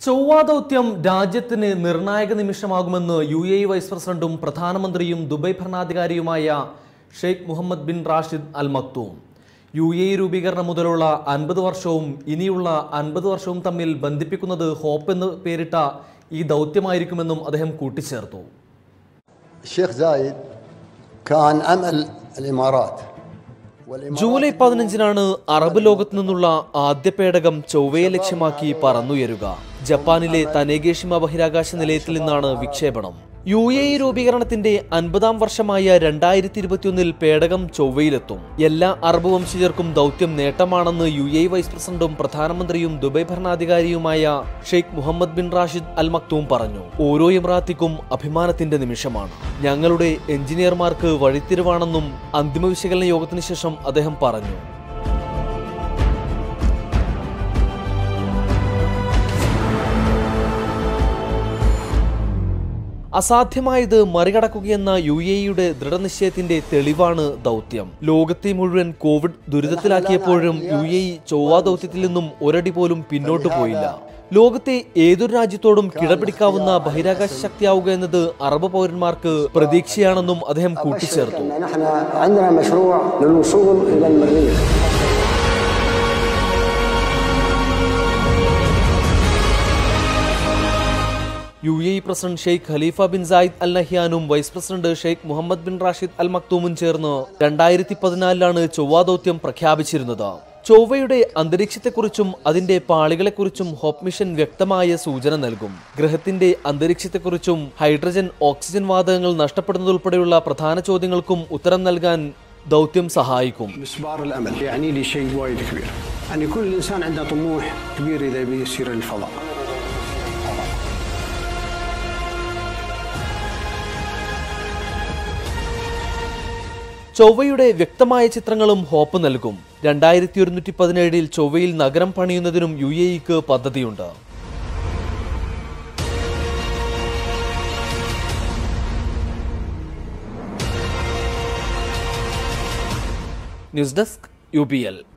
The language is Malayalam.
ചൊവ്വാ ദൗത്യം രാജ്യത്തിന് നിർണായക നിമിഷമാകുമെന്ന് യു എ ഇ വൈസ് പ്രസിഡന്റും പ്രധാനമന്ത്രിയും ദുബൈ ഭരണാധികാരിയുമായ Sheikh Mohammed bin Rashid Al Maktoum U A E രൂപീകരണം മുതലുള്ള അൻപത് വർഷവും ഇനിയുള്ള അൻപത് വർഷവും തമ്മിൽ ബന്ധിപ്പിക്കുന്നത് ഹോപ്പ് എന്ന് പേരിട്ട ഈ ദൗത്യമായിരിക്കുമെന്നും അദ്ദേഹം കൂട്ടിച്ചേർത്തു الشيخ زايد كان أمل الإمارات والإمارات ജൂലൈ പതിനഞ്ചിനാണ് അറബ് ലോകത്തു നിന്നുള്ള ആദ്യ പേടകം ചൊവ്വയെ ലക്ഷ്യമാക്കി പറന്നുയരുക ജപ്പാനിലെ തനേഗേഷിമ ബഹിരാകാശ നിലയത്തിൽ നിന്നാണ് വിക്ഷേപണം യു എ ഇ രൂപീകരണത്തിന്റെ അൻപതാം വർഷമായ രണ്ടായിരത്തി ഇരുപത്തിയൊന്നിൽ പേടകം ചൊവ്വയിലെത്തും എല്ലാ അറബ് വംശജർക്കും ദൗത്യം നേട്ടമാണെന്ന് യു എ ഇ വൈസ് പ്രസിഡന്റും പ്രധാനമന്ത്രിയും ദുബൈ ഭരണാധികാരിയുമായ Sheikh Mohammed bin Rashid Al Maktoum പറഞ്ഞു ഓരോ ഇമ്രാത്തിക്കും അഭിമാനത്തിന്റെ നിമിഷമാണ് ഞങ്ങളുടെ എഞ്ചിനീയർമാർക്ക് വഴിത്തിരിവാണെന്നും അന്തിമ വിശകലന യോഗത്തിന് ശേഷം അദ്ദേഹം പറഞ്ഞു അസാധ്യമായത് മറികടക്കുകയെന്ന യു എ ഇയുടെ ദൃഢനിശ്ചയത്തിന്റെ തെളിവാണ് ദൗത്യം ലോകത്തെ മുഴുവൻ കോവിഡ് ദുരിതത്തിലാക്കിയപ്പോഴും യു എ ഇ ചൊവ്വാ ദൗത്യത്തിൽ നിന്നും ഒരടി പോലും പിന്നോട്ട് പോയില്ല ലോകത്തെ ഏതൊരു രാജ്യത്തോടും കിടപിടിക്കാവുന്ന ബഹിരാകാശ ശക്തിയാവുക എന്നത് അറബ് പൗരന്മാർക്ക് പ്രതീക്ഷയാണെന്നും അദ്ദേഹം കൂട്ടിച്ചേർത്തു أن نحن عندنا مشروع للوصول إلى المريخ U A E president Sheikh Khalifa bin Zayed Al നഹ്യാനും vice president Sheikh Mohammed bin Rashid Al മക്തൂമും ചേർന്ന് രണ്ടായിരത്തി പതിനാലിലാണ് ചൊവ്വാ ദൗത്യം പ്രഖ്യാപിച്ചിരുന്നത് ചൊവ്വയുടെ അന്തരീക്ഷത്തെക്കുറിച്ചും അതിന്റെ പാളികളെക്കുറിച്ചും ഹോപ്പ് മിഷൻ വ്യക്തമായ സൂചന നൽകും ഗ്രഹത്തിന്റെ അന്തരീക്ഷത്തെക്കുറിച്ചും ഹൈഡ്രജൻ ഓക്സിജൻ വാതകങ്ങൾ നഷ്ടപ്പെടുന്നതുൾപ്പെടെയുള്ള പ്രധാന ചോദ്യങ്ങൾക്കും ഉത്തരം നൽകാൻ ദൗത്യം സഹായിക്കും مسبار الامل يعني لي شيء وايد كبير يعني كل انسان عنده طموح كبير اذا يبي يسير للفضاء ചൊവ്വയുടെ വ്യക്തമായ ചിത്രങ്ങളും ഹോപ്പ് നൽകും രണ്ടായിരത്തി ഒരുന്നൂറ്റി പതിനേഴിൽ ചൊവ്വയിൽ നഗരം പണിയുന്നതിനും യു എ ഇക്ക് പദ്ധതിയുണ്ട് news desk U P L